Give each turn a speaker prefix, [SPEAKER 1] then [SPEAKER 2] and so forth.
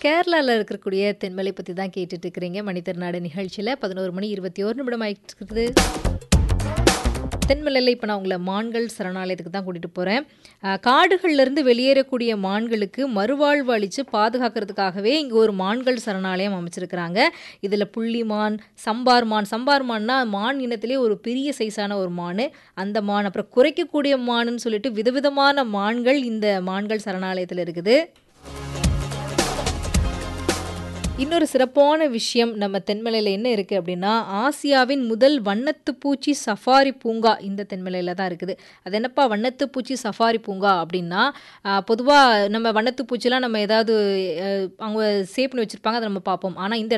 [SPEAKER 1] கேரளால இருக்கக்கூடிய தென்மலை பத்தி தான் கேட்டுட்டு இருக்கிறீங்க. மணித்திருநாடு நிகழ்ச்சியில 11 மணி 21 நிமிடம் ஆயிட்டு இருக்குது. தென்மலையில இப்ப நான் உங்கள மான்கள் சரணாலயத்துக்கு தான் கூட்டிட்டு போறேன். அ காடுகள்ல இருந்து வெளியேறக்கூடிய மான்களுக்கு மறுவாழ்வு அளிச்சு பாதுகாக்கிறதுக்காகவே இங்க ஒரு மான்கள் சரணாலயம் அமைச்சிருக்கிறாங்க. இதுல புள்ளிமான், சம்பார் மான் சம்பார் மான்னா மான் இனத்திலே ஒரு பெரிய சைஸான ஒரு மானு. அந்த மான், அப்புறம் குரைக்கக்கூடிய மானுன்னு சொல்லிட்டு விதவிதமான மான்கள் இந்த மான்கள் சரணாலயத்துல இருக்குது. இன்னொரு சிறப்பான விஷயம் நம்ம தென்மலையில என்ன இருக்கு அப்படின்னா, ஆசியாவின் முதல் வண்ணத்து பூச்சி சஃபாரி பூங்கா இந்த தென்மலையில தான் இருக்குது. அது என்னப்பா வண்ணத்து பூச்சி சஃபாரி பூங்கா அப்படின்னா, அ பொதுவா நம்ம வண்ணத்து பூச்சிலாம் நம்ம ஏதாவது அ அவங்க சேவ் பண்ணி வச்சிருப்பாங்க. அத நம்ம பார்ப்போம். ஆனா இந்த